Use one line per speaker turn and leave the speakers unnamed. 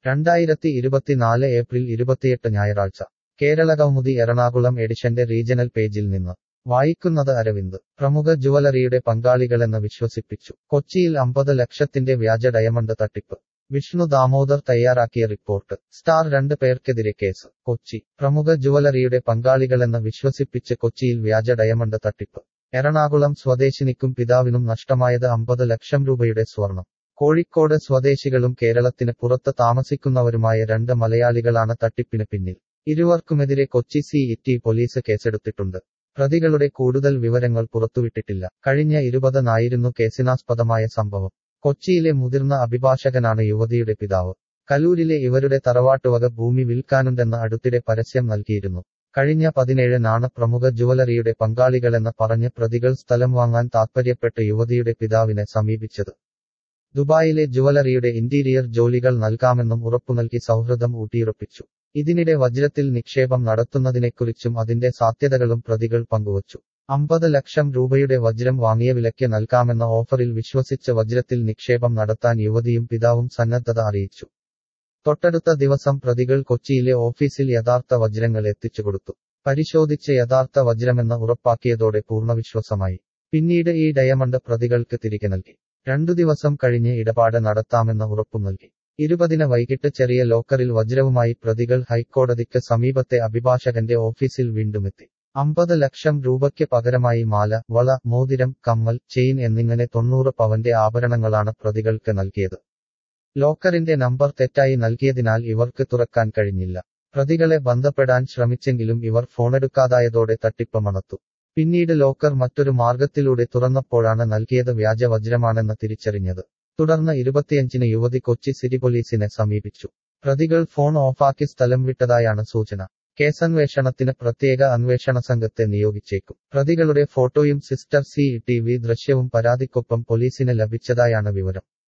രണ്ടായിരത്തി ഇരുപത്തിനാല് ഏപ്രിൽ ഇരുപത്തിയെട്ട് ഞായറാഴ്ച കേരള കൗമുദി എറണാകുളം എഡിഷന്റെ റീജണൽ പേജിൽ നിന്ന് വായിക്കുന്നത് അരവിന്ദ് പ്രമുഖ ജുവലറിയുടെ പങ്കാളികളെന്ന് വിശ്വസിപ്പിച്ചു കൊച്ചിയിൽ അമ്പത് ലക്ഷത്തിന്റെ വ്യാജ ഡയമണ്ട് തട്ടിപ്പ് വിഷ്ണു ദാമോദർ തയ്യാറാക്കിയ റിപ്പോർട്ട് സ്റ്റാർ രണ്ട് പേർക്കെതിരെ കേസ് കൊച്ചി പ്രമുഖ ജുവലറിയുടെ പങ്കാളികളെന്ന് വിശ്വസിപ്പിച്ച് കൊച്ചിയിൽ വ്യാജ ഡയമണ്ട് തട്ടിപ്പ് എറണാകുളം സ്വദേശിനിക്കും പിതാവിനും നഷ്ടമായത് അമ്പത് ലക്ഷം രൂപയുടെ സ്വർണം കോഴിക്കോട് സ്വദേശികളും കേരളത്തിന് പുറത്ത് താമസിക്കുന്നവരുമായ രണ്ട് മലയാളികളാണ് തട്ടിപ്പിന് പിന്നിൽ ഇരുവർക്കുമെതിരെ കൊച്ചി സി ഇറ്റി പോലീസ് കേസെടുത്തിട്ടുണ്ട് പ്രതികളുടെ കൂടുതൽ വിവരങ്ങൾ പുറത്തുവിട്ടിട്ടില്ല കഴിഞ്ഞ ഇരുപതിനായിരുന്നു കേസിനാസ്പദമായ സംഭവം കൊച്ചിയിലെ മുതിർന്ന അഭിഭാഷകനാണ് യുവതിയുടെ പിതാവ് കലൂരിലെ ഇവരുടെ തറവാട്ടുവക ഭൂമി വിൽക്കാനുണ്ടെന്ന് അടുത്തിടെ പരസ്യം നൽകിയിരുന്നു കഴിഞ്ഞ പതിനേഴിനാണ് പ്രമുഖ ജുവലറിയുടെ പങ്കാളികളെന്ന് പറഞ്ഞ് പ്രതികൾ സ്ഥലം വാങ്ങാൻ താൽപ്പര്യപ്പെട്ട് യുവതിയുടെ പിതാവിനെ സമീപിച്ചത് ദുബായിലെ ജുവലറിയുടെ ഇന്റീരിയർ ജോലികൾ നൽകാമെന്നും ഉറപ്പുനൽകി സൗഹൃദം ഊട്ടിയുറപ്പിച്ചു ഇതിനിടെ വജ്രത്തിൽ നിക്ഷേപം നടത്തുന്നതിനെക്കുറിച്ചും അതിന്റെ സാധ്യതകളും പ്രതികൾ പങ്കുവച്ചു അമ്പത് ലക്ഷം രൂപയുടെ വജ്രം വാങ്ങിയ വിലയ്ക്ക് നൽകാമെന്ന ഓഫറിൽ വിശ്വസിച്ച് വജ്രത്തിൽ നിക്ഷേപം നടത്താൻ യുവതിയും പിതാവും സന്നദ്ധത അറിയിച്ചു തൊട്ടടുത്ത ദിവസം പ്രതികൾ കൊച്ചിയിലെ ഓഫീസിൽ യഥാർത്ഥ വജ്രങ്ങൾ എത്തിച്ചുകൊടുത്തു പരിശോധിച്ച് യഥാർത്ഥ വജ്രമെന്ന് ഉറപ്പാക്കിയതോടെ പൂർണ്ണവിശ്വാസമായി പിന്നീട് ഈ ഡയമണ്ട് പ്രതികൾക്ക് തിരികെ നൽകി രണ്ടു ദിവസം കഴിഞ്ഞ് ഇടപാട് നടത്താമെന്ന് ഉറപ്പു നൽകി ഇരുപതിന് വൈകിട്ട് ചെറിയ ലോക്കറിൽ വജ്രവുമായി പ്രതികൾ ഹൈക്കോടതിക്ക് സമീപത്തെ അഭിഭാഷകന്റെ ഓഫീസിൽ വീണ്ടുമെത്തി അമ്പത് ലക്ഷം രൂപയ്ക്ക് പകരമായി മാല വള മോതിരം കമ്മൽ ചെയിൻ എന്നിങ്ങനെ തൊണ്ണൂറ് പവന്റെ ആഭരണങ്ങളാണ് പ്രതികൾക്ക് നൽകിയത് ലോക്കറിന്റെ നമ്പർ തെറ്റായി നൽകിയതിനാൽ ഇവർക്ക് തുറക്കാൻ കഴിഞ്ഞില്ല പ്രതികളെ ബന്ധപ്പെടാൻ ശ്രമിച്ചെങ്കിലും ഇവർ ഫോണെടുക്കാതായതോടെ തട്ടിപ്പ് മണത്തു പിന്നീട് ലോക്കർ മറ്റൊരു മാർഗത്തിലൂടെ തുറന്നപ്പോഴാണ് നൽകിയത് വ്യാജ വജ്രമാണെന്ന് തിരിച്ചറിഞ്ഞത് തുടർന്ന് ഇരുപത്തിയഞ്ചിന് യുവതി കൊച്ചി സിറ്റി പോലീസിനെ സമീപിച്ചു പ്രതികൾ ഫോൺ ഓഫാക്കി സ്ഥലം വിട്ടതായാണ് സൂചന കേസന്വേഷണത്തിന് പ്രത്യേക അന്വേഷണ സംഘത്തെ നിയോഗിച്ചേക്കും പ്രതികളുടെ ഫോട്ടോയും സിസ്റ്റർ സി ടി വി ദൃശ്യവും പരാതിക്കൊപ്പം പോലീസിന് ലഭിച്ചതായാണ് വിവരം